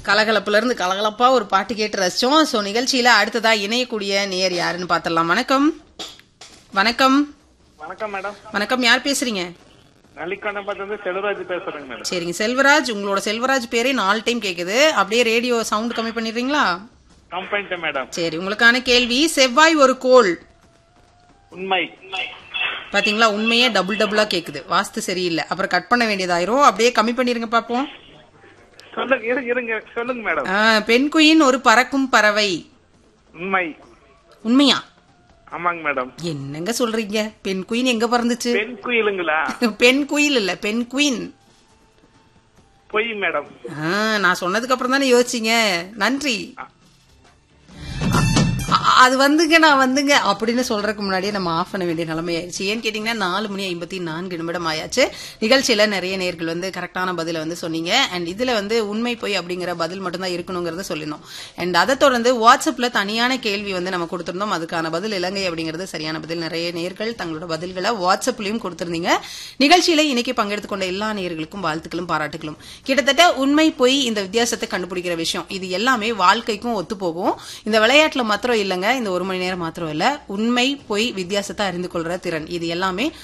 கலகலப்புல இருந்து கலகலப்பா ஒரு பாட்டு கேட்டு ரசிச்சோம் சோ நிகழ்ச்சியில அடுத்ததா இணையக்கூடிய நேர் யாருன்னு பாத்திரலாம் வணக்கம் வணக்கம் வணக்கம் மேடம் வணக்கம் யார் பேசுறீங்க நல்லிக்கொண்டம்பத்துல இருந்து செல்வராஜ் பேசுறேங்க மேடம் சரிங்க செல்வராஜ் உங்களோட செல்வராஜ் பேரே நாலு டைம் கேக்குது அப்படியே ரேடியோ சவுண்ட் கம்மி பண்ணிடுறீங்களா கம்பெனிட்ட மேடம் சரி உங்களுக்கான கேள்வி செவ்வாய் ஒரு கோள் உண்மை பாத்தீங்களா உண்மையே டபுள் டபுளா கேக்குது வாஸ்து சரியில்லை அப்புறம் கட் பண்ண வேண்டியதாயிரும் அப்படியே கம்மி பண்ணிருங்க பாப்போம் சொல்லுங்க இருங்க இருங்க சொல்லுங்க மேடம் ஆ, பெண் குயின் ஒரு பறக்கும் பறவை உண்மை உண்மையா ஆமாங்க மேடம் என்னங்க சொல்றீங்க பெண் குயின் எங்க பறந்துச்சு பெண் குயிலுங்களா பெண் குயில் இல்ல பெண் குயின் பொய் மேடம் ஆ, நான் சொன்னதுக்கு அப்புறம் தானே யோசிச்சீங்க நன்றி அ- அது வந்துங்க நான் வந்துங்க அப்படின்னு சொல்றதுக்கு முன்னாடியே நம்ம ஆஃப் பண்ண வேண்டிய நிலைமை ஆயிடுச்சு ஏன்னு கேட்டீங்கன்னா நாலு மணி ஐம்பத்தி நான்கு நிமிடம் ஆயாச்சு நிகழ்ச்சியில நிறைய நேர்கள் வந்து கரெக்டான பதில வந்து சொன்னீங்க அண்ட் இதுல வந்து உண்மை பொய் அப்படிங்கிற பதில் மட்டும்தான் இருக்கணுங்கிறத சொல்லினோம் அண்ட் அதை தொடர்ந்து வாட்ஸ்அப்ல தனியான கேள்வி வந்து நம்ம கொடுத்திருந்தோம் அதுக்கான பதில் இலங்கை அப்படிங்கிறது சரியான பதில் நிறைய நேர்கள் தங்களோட பதில்களை வாட்ஸ்அப்லயும் கொடுத்திருந்தீங்க நிகழ்ச்சியில இன்னைக்கு பங்கெடுத்து கொண்ட எல்லா நேர்களுக்கும் வாழ்த்துக்களும் பாராட்டுகளும் கிட்டத்தட்ட உண்மை பொய் இந்த வித்தியாசத்தை கண்டுபிடிக்கிற விஷயம் இது எல்லாமே வாழ்க்கைக்கும் ஒத்து போகும் இந்த விளையாட்டுல மாத்திரம் இல்லைங்க இந்த ஒரு மணி நேரம் மாத்திரம் இல்ல உண்மை பொய் வித்தியாசத்தை அறிந்து கொள்ற திறன் இது எல்லாமே